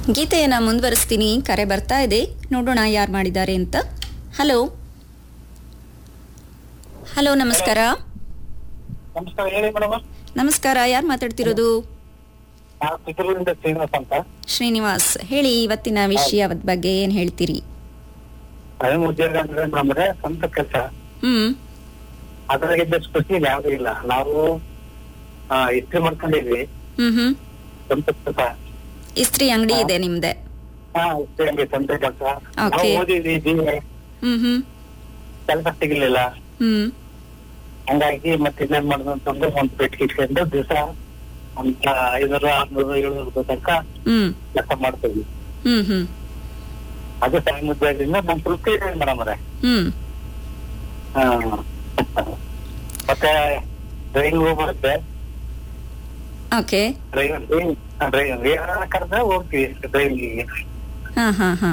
ಗೀತೆಯನ್ನ ಮುಂದುವರಿಸ್ತೀನಿ ಕರೆ ಬರ್ತಾ ಇದೆ ನೋಡೋಣ ಯಾರು ಮಾಡಿದ್ದಾರೆ ಅಂತ ಹಲೋ ಹಲೋ ನಮಸ್ಕಾರ ನಮಸ್ಕಾರ ಹೇಳಿ ಮೇಡಮ್ ನಮಸ್ಕಾರ ಯಾರು ಮಾತಾಡ್ತಿರೋದು ನಾವು ಚಿತ್ರದುರ್ಗದಿಂದ ಶ್ರೀನಿವಾಸ್ ಅಂತ ಶ್ರೀನಿವಾಸ್ ಹೇಳಿ ಇವತ್ತಿನ ವಿಷಯದ ಬಗ್ಗೆ ಏನ್ ಹೇಳ್ತೀರಿ ಸ್ವಯಂ ಉದ್ಯೋಗ ಅಂದ್ರೆ ನಮ್ರೆ ಸ್ವಂತ ಕೆಲಸ ಹ್ಮ್ ಅದ್ರಾಗಿದ್ದ ಖುಷಿ ಯಾವ್ದು ಇಲ್ಲ ನಾವು ಆ, ಇಸ್ತ್ರಿ ಮಾಡ್ಕೊಂಡಿದ್ವಿ ಹ್ಮ್ ಹ್ಮ್ ಸ್ವಂತ ಕೆಲಸ ಇಸ್ತ್ರಿ ಅಂಗಡಿ ಇದೆ ನಿಮ್ದೆ ಹಾ ಇಸ್ತ್ರಿ ಅಂಗಡಿ ಸ್ವಂತ ಕೆಲಸ ನಾವು Okay. ಓದಿದ್ವಿ ಜೀವ ಹ್ಮ್ ಹ್ಮ್ ಕೆಲಸ ಸಿಗ್ಲಿಲ್ಲ ಹ್ಮ್ ಹಂಗಾಗಿ ಮತ್ತೆ ಇನ್ನೇನ್ ಮಾಡುದು ಅಂತಂದ್ರೆ ಒಂದ್ ಪೆಟ್ಟಿಗೆ ಇಟ್ಕೊಂಡು ದಿವಸ ಅಂತ ಐನೂರು ಆರ್ನೂರು ಏಳ್ನೂರು ರೂಪಾಯಿ ತನಕ ಹ್ಮ್ ಕೆಲಸ ಮಾಡ್ತೀವಿ ಹ್ಮ್ ಹ್ಮ್ ಅದು ಸ್ವಯಂ ಉದ್ಯೋಗದಿಂದ ನಮ್ ತೃಪ್ತಿ ಇದೆ ಮೇಡಮ್ ಅವರೇ ಹ್ಮ್ ಹಾ. ಮತ್ತೆ ಡ್ರೈವಿಂಗ್ ಬರುತ್ತೆ ಓಕೆ ಡ್ರೈವಿಂಗ್ ಡ್ರೈವಿಂಗ್ ಯಾರ ಕರೆದ್ರೆ ಹೋಗ್ತೀವಿ ಡ್ರೈವಿಂಗಿಗೆ ಹಾ ಹಾ ಹಾ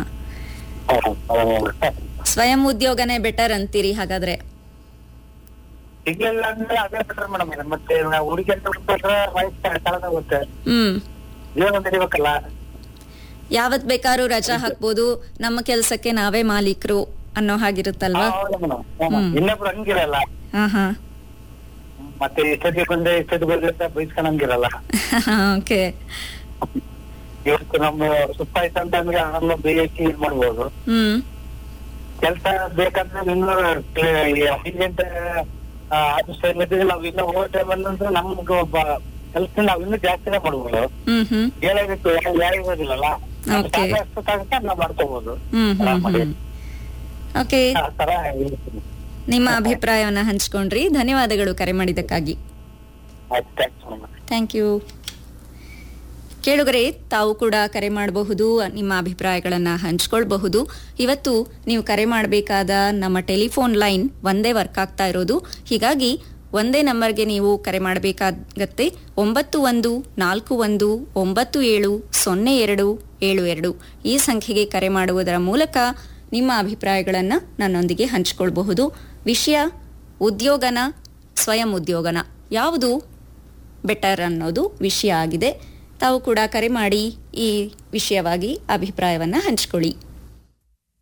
ಸ್ವಯಂ ಉದ್ಯೋಗನೇ ಬೆಟರ್ ಅಂತೀರಿ ಹಾಗಾದ್ರೆ ಸಿಗ್ಲಿಲ್ಲ ಅಂದ್ರೆ ಅದೇ ಬೆಟರ್ ಮೇಡಮ್ ಮತ್ತೆ ನಾವು ಹುಡುಗಿ ಅಂತ ಹುಡುಕ್ಬಿಟ್ರೆ ವಯಸ್ಸು ಕಳೆದೋಗುತ್ತೆ ಹ್ಮ್ ಜೀವನ ನಡಿಬೇಕಲ್ಲ ಯಾವತ್ ಬೇಕಾದ್ರೂ ರಜಾ ಹಾಕ್ಬೋದು ನಮ್ಮ ಕೆಲ್ಸಕ್ಕೆ ನಾವೇ ಮಾಲೀಕರು ಅನ್ನೋ ಹಾಗಿರುತ್ತಲ್ವಾ ಹೌದು ಮೇಡಮ್ ಹ್ಮ್. ಇನ್ನೊಬ್ರು ಹಂಗಿರಲ್ಲ ಹಾ ಹಾ ಮತ್ತೆ ಇಷ್ಟೊತ್ತಿಗೆ ಬಂದ್ರೆ ಇಷ್ಟೊತ್ತಿಗೆ ಬಂದ್ರೆ ಅಂತ ಬೈಸ್ಕೊಂಡಂಗಿರಲ್ಲ ಓಕೆ ಇವತ್ತು ನಮ್ಮ ಸುತ್ತ ಆಯ್ತು ಅಂತಂದ್ರೆ ನಮ್ಮ ಬೇಯಕ್ಕೆ ಇದ್ ಮಾಡ್ಬೋದು ಹ್ಮ್ ಕೆಲಸ ಬೇಕಂದ್ರೆ ಇನ್ನೂ ಅರ್ಜೆಂಟ್ ಆಫೀಸ್ ಟೈಮ್ ಇದ್ರೆ ನಾವು ಇನ್ನೂ ಓವರ್ ಟೈಮ್ ಅಂದ್ರೆ ನಮ್ಗೆ ಒಬ್ಬ ಕೆಲಸ ನಾವು ಇನ್ನೂ ಜಾಸ್ತಿನೇ ಮಾಡ್ಬೋದು ಹ್ಮ್ ಹ್ಮ್ ಹೇಳಬೇಕು ಯಾರಿಗೋದಿಲ್ಲಲ್ಲ Okay. ಸಾಕಷ್ಟು ನಾವು ಮಾಡ್ಕೋಬಹುದು ಹ್ಮ್ ಹ್ಮ್ ಹ್ಮ್ ಓಕೆ ಆ ತರ ಹೇಳ್ತೀನಿ. ನಿಮ್ಮ ಅಭಿಪ್ರಾಯವನ್ನ ಹಂಚ್ಕೊಂಡ್ರಿ ಧನ್ಯವಾದಗಳು ಕರೆ ಮಾಡಿದ್ದಕ್ಕಾಗಿ ಆಯ್ತು ಥ್ಯಾಂಕ್ಸ್ ಮೇಡಮ್ ಥ್ಯಾಂಕ್ ಯು ಕೇಳುಗರೆ ತಾವು ಕೂಡ ಕರೆ ಮಾಡಬಹುದು ನಿಮ್ಮ ಅಭಿಪ್ರಾಯಗಳನ್ನು ಹಂಚ್ಕೊಳ್ಬಹುದು ಇವತ್ತು ನೀವು ಕರೆ ಮಾಡಬೇಕಾದ ನಮ್ಮ ಟೆಲಿಫೋನ್ ಲೈನ್ ಒಂದೇ ವರ್ಕ್ ಆಗ್ತಾ ಇರೋದು ಹೀಗಾಗಿ ಒಂದೇ ನಂಬರ್ಗೆ ನೀವು ಕರೆ ಮಾಡಬೇಕಾಗತ್ತೆ ಒಂಬತ್ತು ಒಂದು ನಾಲ್ಕು ಒಂದು ಒಂಬತ್ತು ಏಳು ಸೊನ್ನೆ ಎರಡು ಏಳು ಎರಡು ಈ ಸಂಖ್ಯೆಗೆ ಕರೆ ಮಾಡುವುದರ ಮೂಲಕ ನಿಮ್ಮ ಅಭಿಪ್ರಾಯಗಳನ್ನು ನನ್ನೊಂದಿಗೆ ಹಂಚಿಕೊಳ್ಬಹುದು ವಿಷಯ ಉದ್ಯೋಗನ ಸ್ವಯಂ ಉದ್ಯೋಗನ ಯಾವುದು ಬೆಟರ್ ಅನ್ನೋದು ವಿಷಯ ಆಗಿದೆ ತಾವು ಕೂಡ ಕರೆ ಮಾಡಿ ಈ ವಿಷಯವಾಗಿ ಅಭಿಪ್ರಾಯವನ್ನು ಹಂಚಿಕೊಳ್ಳಿ